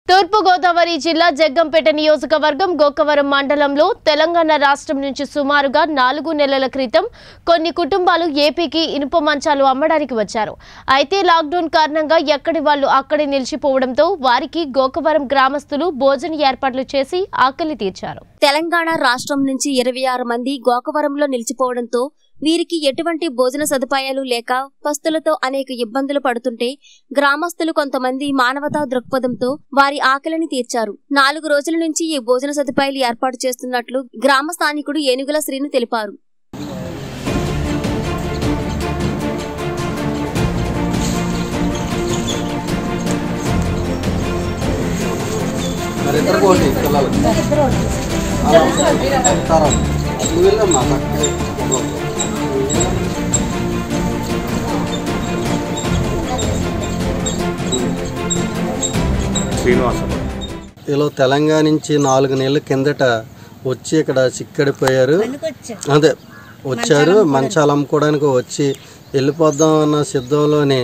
తూర్పుగోదావరి జిల్లా జగ్గంపేట నియోజకవర్గం గోకవరం మండలంలో తెలంగాణ రాష్ట్రం నుంచి సుమారుగా నాలుగు నెలల క్రితం కొన్ని కుటుంబాలు ఏపీకి ఇనుప మంచాలు అమ్మడానికి వచ్చారు అయితే లాక్డౌన్ కారణంగా ఎక్కడి వాళ్ళు అక్కడే నిలిచిపోవడంతో వారికి గోకవరం గ్రామస్తులు భోజన ఏర్పాట్లు చేసి ఆకలి తీర్చారు తెలంగాణ రాష్ట్రం నుంచి ఇరవై ఆరు మంది గోకవరంలో నిలిచిపోవడంతో వీరికి ఎటువంటి భోజన సదుపాయాలు లేక పస్తులతో అనేక ఇబ్బందులు పడుతుంటే గ్రామస్తులు కొంతమంది మానవతా దృక్పథంతో వారి ఆకలిని తీర్చారు నాలుగు రోజుల నుంచి ఈ భోజన సదుపాయాలు ఏర్పాటు చేస్తున్నట్లు గ్రామ స్థానికుడు ఏనుగుల శ్రీను తెలిపారు మరి ఇద్దరు కోటి పిల్లలు అలా ఇస్తారా? నువ్వు వెళ్ళమ్మా చక్కగా. శ్రీనివాసరావు ఇలా తెలంగాణ నుంచి నాలుగు నెలల కిందట వచ్చి ఇక్కడ చిక్కడిపోయారు అదే వచ్చారు మంచాలు అమ్ముకోవడానికి వచ్చి వెళ్ళిపోదాం అన్న సిద్ధంలోనే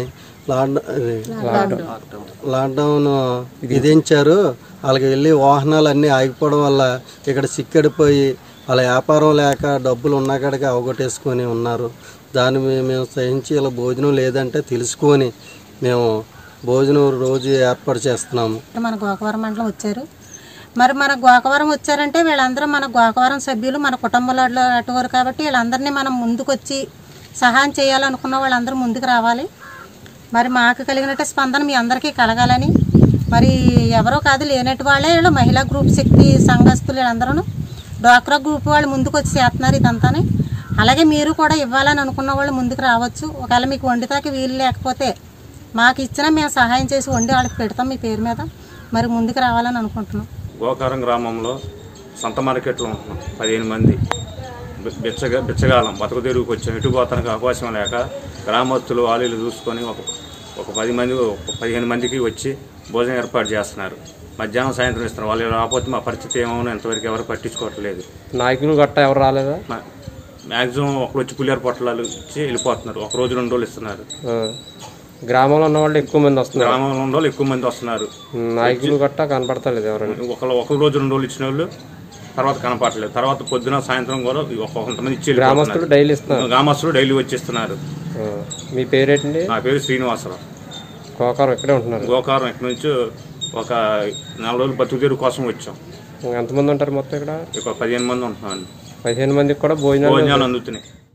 లాక్డౌన్ లాక్డౌన్ విధించారు వాళ్ళకి వెళ్ళి వాహనాలు అన్నీ ఆగిపోవడం వల్ల ఇక్కడ చిక్కడిపోయి వాళ్ళ వ్యాపారం లేక డబ్బులు ఉన్న కాడికి అవగొట్టేసుకొని ఉన్నారు దాన్ని మే- మేము సహించి ఇలా భోజనం లేదంటే తెలుసుకొని మేము భోజనం రోజు ఏర్పాటు చేస్తున్నాము మన గోకవరం మండలం వచ్చారు మరి మన గోకవరం వచ్చారంటే వీళ్ళందరూ మన గోకవరం సభ్యులు మన కుటుంబంలో అటువారు కాబట్టి వీళ్ళందరినీ మనం ముందుకొచ్చి సహాయం చేయాలనుకున్న వాళ్ళందరూ ముందుకు రావాలి మరి మాకు కలిగినట్టు స్పందన మీ అందరికీ కలగాలని మరి ఎవరో కాదు లేనట్టు వాళ్ళే వీళ్ళు మహిళా గ్రూప్ శక్తి సంఘస్థులు వీళ్ళందరూ డ్వాక్రా గ్రూప్ వాళ్ళు ముందుకు వచ్చి చేస్తున్నారు ఇదంతానే అలాగే మీరు కూడా ఇవ్వాలని అనుకున్న వాళ్ళు ముందుకు రావచ్చు ఒకవేళ మీకు వండితాకి వీలు లేకపోతే మాకు ఇచ్చినా మేము సహాయం చేసి వండి వాళ్ళకి పెడతాం మీ పేరు మీద మరి ముందుకు రావాలని అనుకుంటున్నాం గోకారం గ్రామంలో సంత మార్కెట్లో ఉంటున్నాం పదిహేను మంది బి- బిచ్చగా బిచ్చగాలం బతుకు తెరుగుకి వచ్చాం ఎటు పోతానికి అవకాశం లేక గ్రామస్తులు వాళ్ళు చూసుకొని ఒక ఒక పది మంది ఒక పదిహేను మందికి వచ్చి భోజనం ఏర్పాటు చేస్తున్నారు మధ్యాహ్నం సాయంత్రం ఇస్తున్నారు వాళ్ళు రాకపోతే మా పరిస్థితి ఏమో ఇంతవరకు ఎవరు పట్టించుకోవట్లేదు నాయకులు గట్ట ఎవరు రాలేదా మ్యాక్సిమం ఒకరు వచ్చి పులిహార పొట్లాలు ఇచ్చి వెళ్ళిపోతున్నారు ఒక రోజు రెండు రోజులు ఇస్తున్నారు ఆ. గ్రామంలో ఉన్న వాళ్ళు ఎక్కువ మంది వస్తున్నారు గ్రామంలో ఉన్న వాళ్ళు ఎక్కువ మంది వస్తున్నారు ఉమ్, నాయకులు గట్ట కనపడతలేదు ఎవరైనా ఒకళ్ళు ఒక రోజు రెండు రోజులు ఇచ్చిన వాళ్ళు తర్వాత కనపడలేదు తర్వాత పొద్దున సాయంత్రం కూడా ఒక కొంతమంది ఇచ్చి గ్రామస్తులు వెళ్ళిపోతున్నారు. డైలీ ఇస్తున్నారు గ్రామస్తులు డైలీ వచ్చేస్తున్నారు ఆ. మీ పేరేంటి నా పేరు శ్రీనివాసరావు గోకారం ఇక్కడే ఉంటున్నారు గోకారం ఇక్కడ నుంచి ఒక నాలుగు రోజులు బతుకు తెరువు కోసం వచ్చాం ఎంతమంది ఉంటారు మొత్తం ఇక్కడ ఇక్కడ పదిహేను మంది ఉంటున్నాం పదిహేను మందికి కూడా భోజనాలు భోజనాలు అందుతున్నాయి